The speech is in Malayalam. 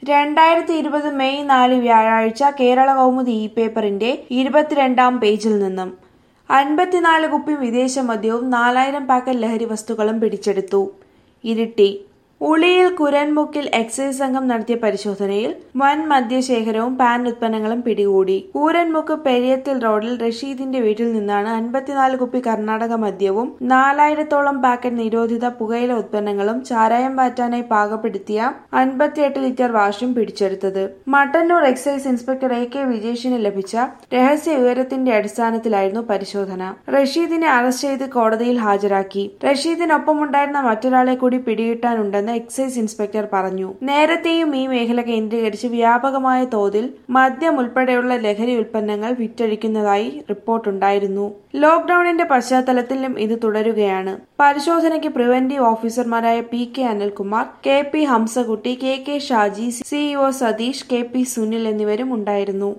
രണ്ടായിരത്തി ഇരുപത് മെയ് നാല് വ്യാഴാഴ്ച കേരള കൗമുദി ഇ പേപ്പറിന്റെ ഇരുപത്തിരണ്ടാം പേജിൽ നിന്നും അൻപത്തിനാല് കുപ്പി വിദേശ മദ്യവും നാലായിരം പാക്കറ്റ് ലഹരി വസ്തുക്കളും പിടിച്ചെടുത്തു ഇരിട്ടി ഉളിയിൽ കുരൻമുക്കിൽ എക്സൈസ് സംഘം നടത്തിയ പരിശോധനയിൽ വൻ മദ്യശേഖരവും പാൻ ഉത്പന്നങ്ങളും പിടികൂടി കൂരൻമുക്ക് പെരിയത്തിൽ റോഡിൽ റഷീദിന്റെ വീട്ടിൽ നിന്നാണ് അൻപത്തിനാല് കുപ്പി കർണാടക മദ്യവും നാലായിരത്തോളം പാക്കറ്റ് നിരോധിത പുകയില ഉത്പന്നങ്ങളും ചാരായം പാറ്റാനായി പാകപ്പെടുത്തിയ അൻപത്തിയെട്ട് ലിറ്റർ വാഷും പിടിച്ചെടുത്തത് Mattannur excise inspector A K വിജേഷിന് ലഭിച്ച രഹസ്യ വിവരത്തിന്റെ അടിസ്ഥാനത്തിലായിരുന്നു പരിശോധന റഷീദിനെ അറസ്റ്റ് ചെയ്ത് കോടതിയിൽ ഹാജരാക്കി റഷീദിനൊപ്പമുണ്ടായിരുന്ന മറ്റൊരാളെ കൂടി പിടികിട്ടാനുണ്ടെന്ന് എക്സൈസ് ഇൻസ്പെക്ടർ പറഞ്ഞു നേരത്തെയും ഈ മേഖല കേന്ദ്രീകരിച്ച് വ്യാപകമായ തോതിൽ മദ്യം ഉൾപ്പെടെയുള്ള ലഹരി ഉൽപ്പന്നങ്ങൾ വിറ്റഴിക്കുന്നതായി റിപ്പോർട്ടുണ്ടായിരുന്നു ലോക്ഡൌണിന്റെ പശ്ചാത്തലത്തിലും ഇത് തുടരുകയാണ് പരിശോധനയ്ക്ക് പ്രിവന്റീവ് ഓഫീസർമാരായ P K Anilkumar K P Hamsakutty K K Shaji CEO Satheesh K P Sunil എന്നിവരും ഉണ്ടായിരുന്നു